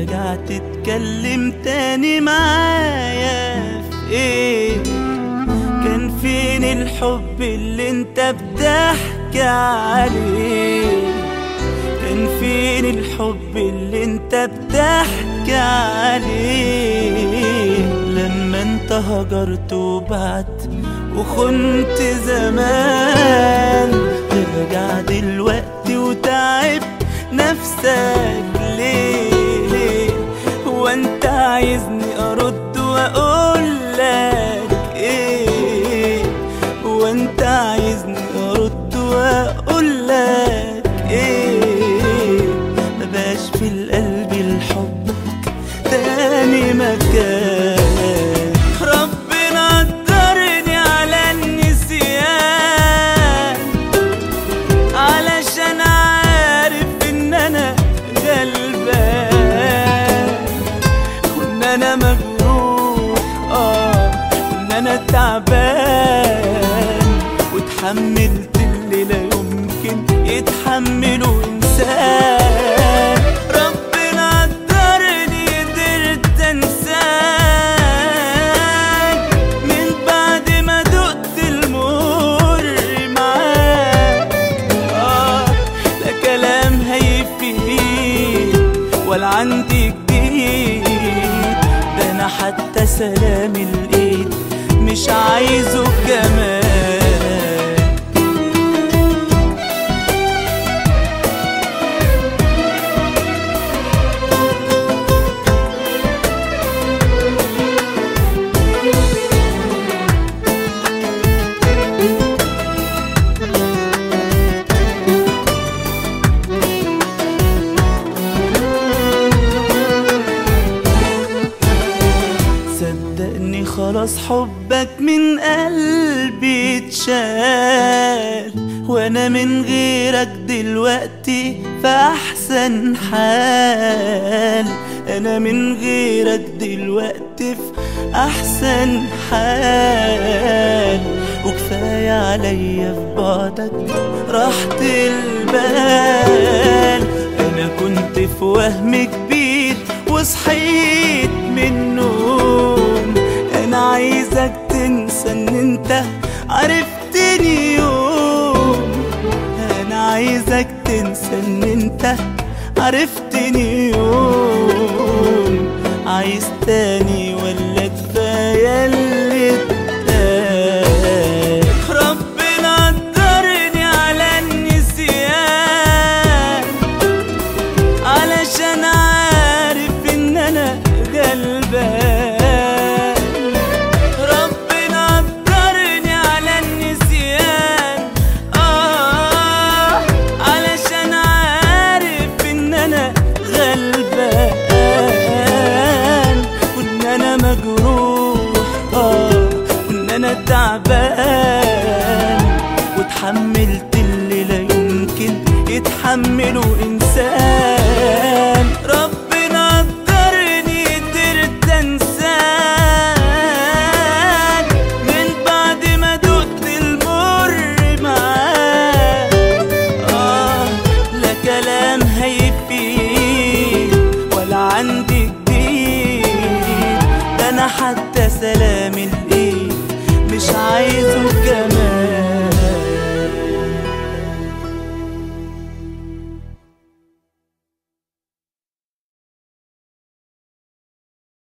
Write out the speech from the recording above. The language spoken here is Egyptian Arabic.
ترجع تتكلم تاني معايا في ايه كان فين الحب اللي انت بتحكي عليه كان فين الحب اللي انت بتحكي عليه لما انت هجرت وبعت وخنت زمان ترجع دلوقتي وتعب نفسك ليه ليه هو انت عايزني ارد واقول لك ايه هو انت عايزني ارد واقول لك ايه مبقاش في القلب لحبك تاني مكان ربنا قدرني على النسيان علشان عارف ان انا غلبان وان انا مجروح اه وان انا تعبان واتحملت اللي لا يمكن يتحمله انسان ربنا قدرني قدرت انساك من بعد ما دقت المر معاك آه لا كلام هيفيد ولا عندي جديد ده انا حتى سلام الايد مش عايزه كمان صدقني خلاص حبك من قلبي اتشال وانا من غيرك دلوقتي في احسن حال انا من غيرك دلوقتي في احسن حال وكفاية عليا في بعدك راحة البال انا كنت في وهم كبير وصحيت من النوم انا عايزك تنسى ان انت عرفتني يوم انا عايزك تنسى ان انت عرفتني يوم عايز تاني ولا كفايه اللي اتقال ربنا قدرني على النسيان علشان عارف ان انا غلبان ربنا قدرني على النسيان اه علشان عارف ان انا غلبان وان انا مجروح اه وان انا تعبان واتحملت اللي لا يمكن يتحمله انسان ربنا قدرني قدرت انساك من بعد ما دقت المر معاك آه لا كلام هيفيد ولا عندي جديد ده انا حتى سلام الايد مش عايزه